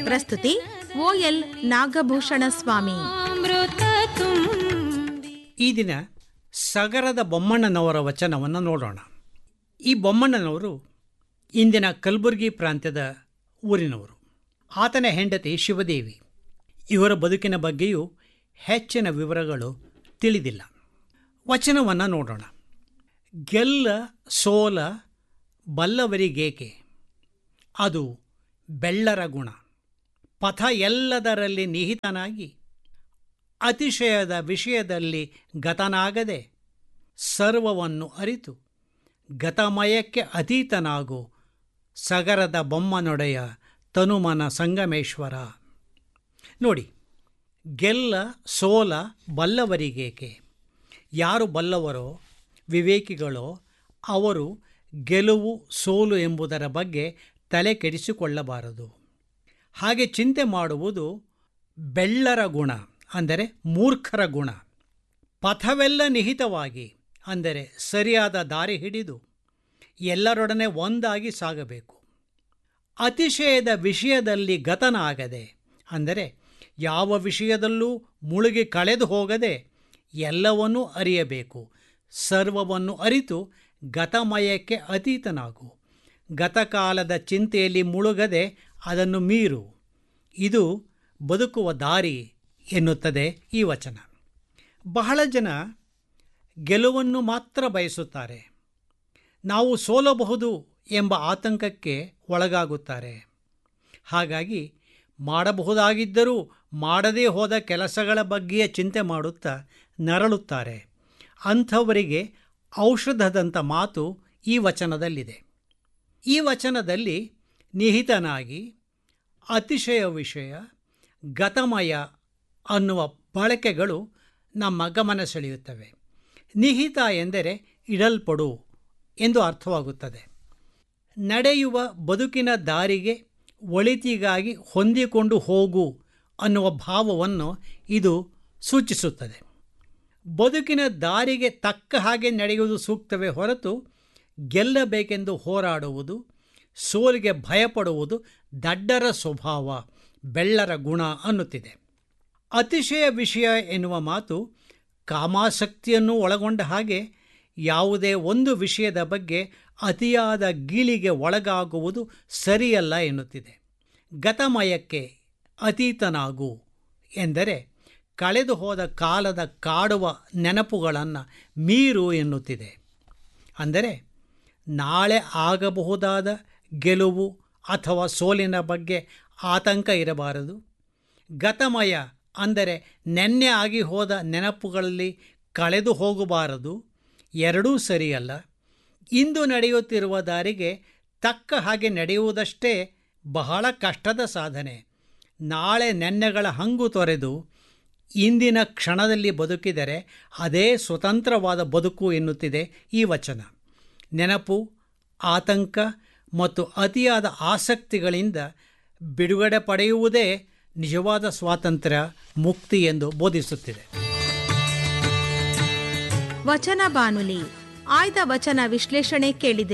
ಪ್ರಸ್ತುತಿ ಓಎಲ್ ನಾಗಭೂಷಣ ಸ್ವಾಮಿ ಅಮೃತ ತುಂಬಿ ಈ ದಿನ ಸಗರದ ಬೊಮ್ಮಣ್ಣನವರ ವಚನವನ್ನು ನೋಡೋಣ ಈ ಬೊಮ್ಮಣ್ಣನವರು ಇಂದಿನ ಕಲಬುರಗಿ ಪ್ರಾಂತ್ಯದ ಊರಿನವರು ಆತನ ಹೆಂಡತಿ ಶಿವದೇವಿ ಇವರ ಬದುಕಿನ ಬಗ್ಗೆಯೂ ಹೆಚ್ಚಿನ ವಿವರಗಳು ತಿಳಿದಿಲ್ಲ ವಚನವನ್ನು ನೋಡೋಣ ಗೆಲ್ಲ ಸೋಲ ಬಲ್ಲವರಿಗೇಕೆ ಅದು ಬೆಳ್ಳರ ಗುಣ ಪಥ ಎಲ್ಲದರಲ್ಲಿ ನಿಹಿತನಾಗಿ ಅತಿಶಯದ ವಿಷಯದಲ್ಲಿ ಗತನಾಗದೆ ಸರ್ವವನ್ನು ಅರಿತು ಗತಮಯಕ್ಕೆ ಅತೀತನಾಗು ಸಗರದ ಬೊಮ್ಮನೊಡೆಯ ತನುಮನ ಸಂಗಮೇಶ್ವರ ನೋಡಿ ಗೆಲ್ಲ ಸೋಲ ಬಲ್ಲವರಿಗೇಕೆ ಯಾರು ಬಲ್ಲವರೋ ವಿವೇಕಿಗಳೋ ಅವರು ಗೆಲುವು ಸೋಲು ಎಂಬುದರ ಬಗ್ಗೆ ತಲೆ ಕೆಡಿಸಿಕೊಳ್ಳಬಾರದು ಹಾಗೆ ಚಿಂತೆ ಮಾಡುವುದು ಬೆಳ್ಳರ ಗುಣ ಅಂದರೆ ಮೂರ್ಖರ ಗುಣ ಪಥವೆಲ್ಲ ನಿಹಿತವಾಗಿ ಅಂದರೆ ಸರಿಯಾದ ದಾರಿ ಹಿಡಿದು ಎಲ್ಲರೊಡನೆ ಒಂದಾಗಿ ಸಾಗಬೇಕು ಅತಿಶಯದ ವಿಷಯದಲ್ಲಿ ಗತನಾಗದೆ ಅಂದರೆ ಯಾವ ವಿಷಯದಲ್ಲೂ ಮುಳುಗಿ ಕಳೆದು ಹೋಗದೆ ಎಲ್ಲವನ್ನೂ ಅರಿಯಬೇಕು ಸರ್ವವನ್ನು ಅರಿತು ಗತಮಯಕ್ಕೆ ಅತೀತನಾಗು ಗತಕಾಲದ ಚಿಂತೆಯಲ್ಲಿ ಮುಳುಗದೆ ಅದನ್ನು ಮೀರು ಇದು ಬದುಕುವ ದಾರಿ ಎನ್ನುತ್ತದೆ ಈ ವಚನ ಬಹಳ ಜನ ಗೆಲುವನ್ನು ಮಾತ್ರ ಬಯಸುತ್ತಾರೆ ನಾವು ಸೋಲಬಹುದು ಎಂಬ ಆತಂಕಕ್ಕೆ ಒಳಗಾಗುತ್ತಾರೆ ಹಾಗಾಗಿ ಮಾಡಬಹುದಾಗಿದ್ದರೂ ಮಾಡದೇ ಹೋದ ಕೆಲಸಗಳ ಬಗ್ಗೆಯೇ ಚಿಂತೆ ಮಾಡುತ್ತಾ ನರಳುತ್ತಾರೆ ಅಂಥವರಿಗೆ ಔಷಧದಂಥ ಮಾತು ಈ ವಚನದಲ್ಲಿದೆ ಈ ವಚನದಲ್ಲಿ ನಿಹಿತನಾಗಿ ಅತಿಶಯ ವಿಷಯ ಗತಮಯ ಅನ್ನುವ ಬಳಕೆಗಳು ನಮ್ಮ ಗಮನ ಸೆಳೆಯುತ್ತವೆ ನಿಹಿತ ಎಂದರೆ ಇಡಲ್ಪಡು ಎಂದು ಅರ್ಥವಾಗುತ್ತದೆ ನಡೆಯುವ ಬದುಕಿನ ದಾರಿಗೆ ಒಳಿತಿಗಾಗಿ ಹೊಂದಿಕೊಂಡು ಹೋಗು ಅನ್ನುವ ಭಾವವನ್ನು ಇದು ಸೂಚಿಸುತ್ತದೆ ಬದುಕಿನ ದಾರಿಗೆ ತಕ್ಕ ಹಾಗೆ ನಡೆಯುವುದು ಸೂಕ್ತವೇ ಹೊರತು ಗೆಲ್ಲಬೇಕೆಂದು ಹೋರಾಡುವುದು ಸೋಲಿಗೆ ಭಯಪಡುವುದು ದಡ್ಡರ ಸ್ವಭಾವ ಬೆಳ್ಳರ ಗುಣ ಅನ್ನುತ್ತಿದೆ ಅತಿಶಯ ವಿಷಯ ಎನ್ನುವ ಮಾತು ಕಾಮಾಸಕ್ತಿಯನ್ನು ಒಳಗೊಂಡ ಹಾಗೆ ಯಾವುದೇ ಒಂದು ವಿಷಯದ ಬಗ್ಗೆ ಅತಿಯಾದ ಗೀಳಿಗೆ ಒಳಗಾಗುವುದು ಸರಿಯಲ್ಲ ಎನ್ನುತ್ತಿದೆ ಗತಮಯಕ್ಕೆ ಅತೀತನಾಗು ಎಂದರೆ ಕಳೆದು ಹೋದ ಕಾಲದ ಕಾಡುವ ನೆನಪುಗಳನ್ನು ಮೀರು ಎನ್ನುತ್ತಿದೆ ಅಂದರೆ ನಾಳೆ ಆಗಬಹುದಾದ ಗೆಲುವು ಅಥವಾ ಸೋಲಿನ ಬಗ್ಗೆ ಆತಂಕ ಇರಬಾರದು ಗತಮಯ ಅಂದರೆ ನೆನ್ನೆ ಆಗಿ ಹೋದ ನೆನಪುಗಳಲ್ಲಿ ಕಳೆದು ಹೋಗಬಾರದು ಎರಡೂ ಸರಿಯಲ್ಲ ಇಂದು ನಡೆಯುತ್ತಿರುವ ದಾರಿಗೆ ತಕ್ಕ ಹಾಗೆ ನಡೆಯುವುದಷ್ಟೇ ಬಹಳ ಕಷ್ಟದ ಸಾಧನೆ ನಾಳೆ ನೆನ್ನೆಗಳ ಹಂಗು ತೊರೆದು ಇಂದಿನ ಕ್ಷಣದಲ್ಲಿ ಬದುಕಿದರೆ ಅದೇ ಸ್ವತಂತ್ರವಾದ ಬದುಕು ಎನ್ನುತ್ತಿದೆ ಈ ವಚನ ನೆನಪು ಆತಂಕ ಮತ್ತು ಅತಿಯಾದ ಆಸಕ್ತಿಗಳಿಂದ ಬಿಡುಗಡೆ ಪಡೆಯುವುದೇ ನಿಜವಾದ ಸ್ವಾತಂತ್ರ್ಯ ಮುಕ್ತಿ ಎಂದು ಬೋಧಿಸುತ್ತಿದೆ ವಚನ ಬಾನುಲಿ ಆಯ್ದ ವಚನ ವಿಶ್ಲೇಷಣೆ ಕೇಳಿದಿರಿ